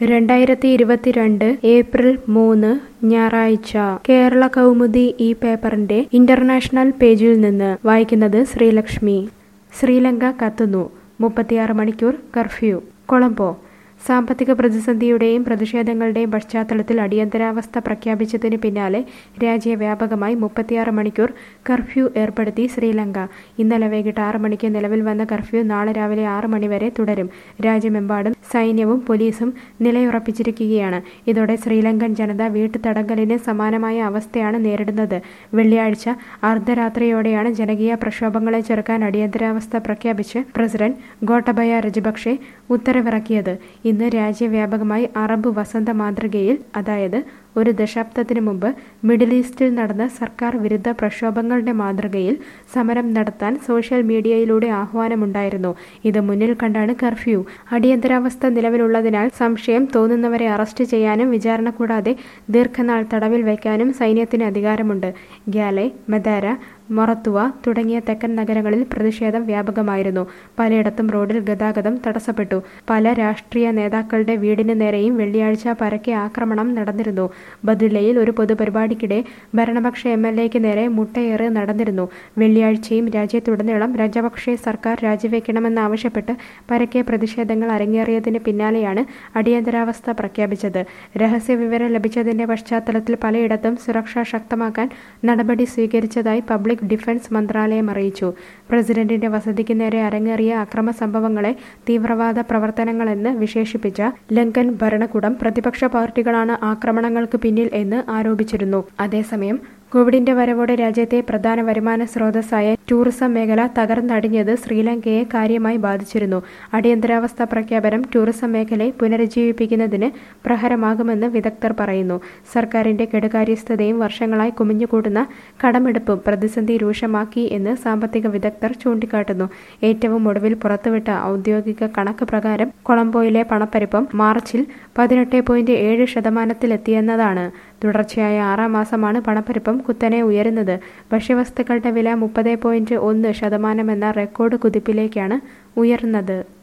രണ്ടായിരത്തി ഇരുപത്തിരണ്ട് ഏപ്രിൽ മൂന്ന് ഞായറാഴ്ച കേരള കൗമുദി ഈ പേപ്പറിന്റെ ഇന്റർനാഷണൽ പേജിൽ നിന്ന് വായിക്കുന്നത് ശ്രീലക്ഷ്മി ശ്രീലങ്ക കത്തുന്നു മുപ്പത്തിയാറ് മണിക്കൂർ കർഫ്യൂ കൊളംബോ സാമ്പത്തിക പ്രതിസന്ധിയുടെയും പ്രതിഷേധങ്ങളുടെയും പശ്ചാത്തലത്തിൽ അടിയന്തരാവസ്ഥ പ്രഖ്യാപിച്ചതിന് പിന്നാലെ രാജ്യവ്യാപകമായി മുപ്പത്തിയാറ് മണിക്കൂർ കർഫ്യൂ ഏർപ്പെടുത്തി ശ്രീലങ്ക ഇന്നലെ വൈകിട്ട് ആറ് മണിക്ക് നിലവിൽ വന്ന കർഫ്യൂ നാളെ രാവിലെ ആറ് മണിവരെ തുടരും രാജ്യമെമ്പാടും സൈന്യവും പോലീസും നിലയുറപ്പിച്ചിരിക്കുകയാണ് ഇതോടെ ശ്രീലങ്കൻ ജനത വീട്ടുതടങ്കലിന് സമാനമായ അവസ്ഥയാണ് നേരിടുന്നത് വെള്ളിയാഴ്ച അർദ്ധരാത്രിയോടെയാണ് ജനകീയ പ്രക്ഷോഭങ്ങളെ ചെറുക്കാൻ അടിയന്തരാവസ്ഥ പ്രഖ്യാപിച്ച് പ്രസിഡന്റ് ഗോട്ടബയ രജപക്ഷെ ഉത്തരവിറക്കിയത് ഇന്ന് രാജ്യവ്യാപകമായി അറബ് വസന്ത മാതൃകയിൽ അതായത് ഒരു ദശാബ്ദത്തിന് മുമ്പ് മിഡിൽ ഈസ്റ്റിൽ നടന്ന സർക്കാർ വിരുദ്ധ പ്രക്ഷോഭങ്ങളുടെ മാതൃകയിൽ സമരം നടത്താൻ സോഷ്യൽ മീഡിയയിലൂടെ ആഹ്വാനമുണ്ടായിരുന്നു ഇത് മുന്നിൽ കണ്ടാണ് കർഫ്യൂ അടിയന്തരാവസ്ഥ നിലവിലുള്ളതിനാൽ സംശയം തോന്നുന്നവരെ അറസ്റ്റ് ചെയ്യാനും വിചാരണ കൂടാതെ ദീർഘനാൾ തടവിൽ വയ്ക്കാനും സൈന്യത്തിന് അധികാരമുണ്ട് ഗ്യാലെ മെദാര മൊറത്തുവ തുടങ്ങിയ തെക്കൻ നഗരങ്ങളിൽ പ്രതിഷേധം വ്യാപകമായിരുന്നു പലയിടത്തും റോഡിൽ ഗതാഗതം തടസ്സപ്പെട്ടു പല രാഷ്ട്രീയ നേതാക്കളുടെ വീടിന് നേരെയും വെള്ളിയാഴ്ച പരക്കെ ആക്രമണം നടന്നിരുന്നു ബദുല്ലയിൽ ഒരു പൊതുപരിപാടിക്കിടെ ഭരണപക്ഷ എം എൽ എക്ക് നേരെ മുട്ടയേറ് നടന്നിരുന്നു വെള്ളിയാഴ്ചയും രാജ്യത്തുടനീളം രാജപക്ഷെ സർക്കാർ രാജിവെക്കണമെന്നാവശ്യപ്പെട്ട് പരക്കെ പ്രതിഷേധങ്ങൾ അരങ്ങേറിയതിന് പിന്നാലെയാണ് അടിയന്തരാവസ്ഥ പ്രഖ്യാപിച്ചത് രഹസ്യവിവരം ലഭിച്ചതിന്റെ പശ്ചാത്തലത്തിൽ പലയിടത്തും സുരക്ഷ ശക്തമാക്കാൻ നടപടി സ്വീകരിച്ചതായി പബ്ലിക് ഡിഫൻസ് മന്ത്രാലയം അറിയിച്ചു പ്രസിഡന്റിന്റെ വസതിക്ക് നേരെ അരങ്ങേറിയ അക്രമ സംഭവങ്ങളെ തീവ്രവാദ പ്രവർത്തനങ്ങളെന്ന് വിശേഷിപ്പിച്ച ലങ്കൻ ഭരണകൂടം പ്രതിപക്ഷ പാർട്ടികളാണ് ആക്രമണങ്ങൾക്ക് പിന്നിൽ എന്ന് ആരോപിച്ചിരുന്നു അതേസമയം കോവിഡിന്റെ വരവോടെ രാജ്യത്തെ പ്രധാന വരുമാന സ്രോതസ്സായ ടൂറിസം മേഖല തകർന്നടിഞ്ഞത് ശ്രീലങ്കയെ കാര്യമായി ബാധിച്ചിരുന്നു അടിയന്തരാവസ്ഥ പ്രഖ്യാപനം ടൂറിസം മേഖലയെ പുനരുജ്ജീവിപ്പിക്കുന്നതിന് പ്രഹരമാകുമെന്ന് വിദഗ്ധർ പറയുന്നു സർക്കാരിന്റെ കെടുകാര്യസ്ഥതയും വർഷങ്ങളായി കുമിഞ്ഞുകൂടുന്ന കടമെടുപ്പും പ്രതിസന്ധി രൂക്ഷമാക്കി എന്ന് സാമ്പത്തിക വിദഗ്ധർ ചൂണ്ടിക്കാട്ടുന്നു ഏറ്റവും ഒടുവിൽ പുറത്തുവിട്ട ഔദ്യോഗിക കണക്ക് പ്രകാരം കൊളംബോയിലെ പണപ്പെരുപ്പം മാർച്ചിൽ പതിനെട്ട് പോയിന്റ് ഏഴ് ശതമാനത്തിലെത്തിയെന്നതാണ് തുടർച്ചയായ ആറാം മാസമാണ് പണപ്പെരുപ്പം കുത്തനെ ഉയരുന്നത് ഭക്ഷ്യവസ്തുക്കളുടെ വില മുപ്പത് പോയിന്റ് ഒന്ന് ശതമാനം എന്ന റെക്കോർഡ് കുതിപ്പിലേക്കാണ് ഉയർന്നത്